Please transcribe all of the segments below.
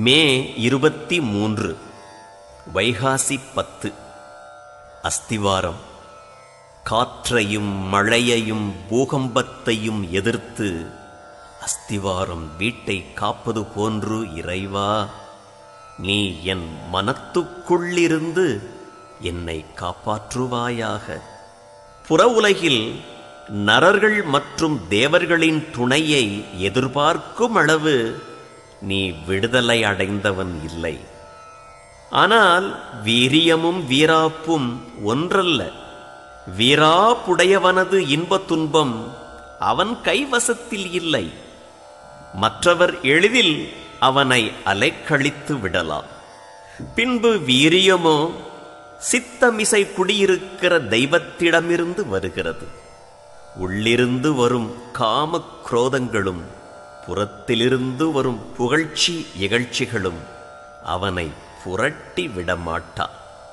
மே இருபத்தி மூன்று வைகாசி பத்து அஸ்திவாரம் காற்றையும் மழையையும் பூகம்பத்தையும் எதிர்த்து அஸ்திவாரம் வீட்டை காப்பது போன்று இறைவா நீ என் மனத்துக்குள்ளிருந்து என்னை காப்பாற்றுவாயாக புற உலகில் நரர்கள் மற்றும் தேவர்களின் துணையை எதிர்பார்க்கும் அளவு நீ விடுதலை அடைந்தவன் இல்லை ஆனால் வீரியமும் வீராப்பும் ஒன்றல்ல வீராப்புடையவனது இன்பத் துன்பம் அவன் கைவசத்தில் இல்லை மற்றவர் எளிதில் அவனை அலைக்கழித்து விடலாம் பின்பு வீரியமோ சித்தமிசை குடியிருக்கிற தெய்வத்திடமிருந்து வருகிறது உள்ளிருந்து வரும் காம குரோதங்களும் புறத்திலிருந்து வரும் புகழ்ச்சி இகழ்ச்சிகளும் அவனை புரட்டி விடமாட்டா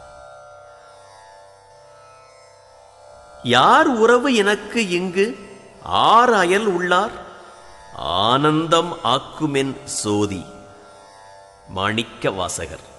யார் உறவு எனக்கு இங்கு ஆர் அயல் உள்ளார் ஆனந்தம் ஆக்குமென் சோதி மாணிக்க வாசகர்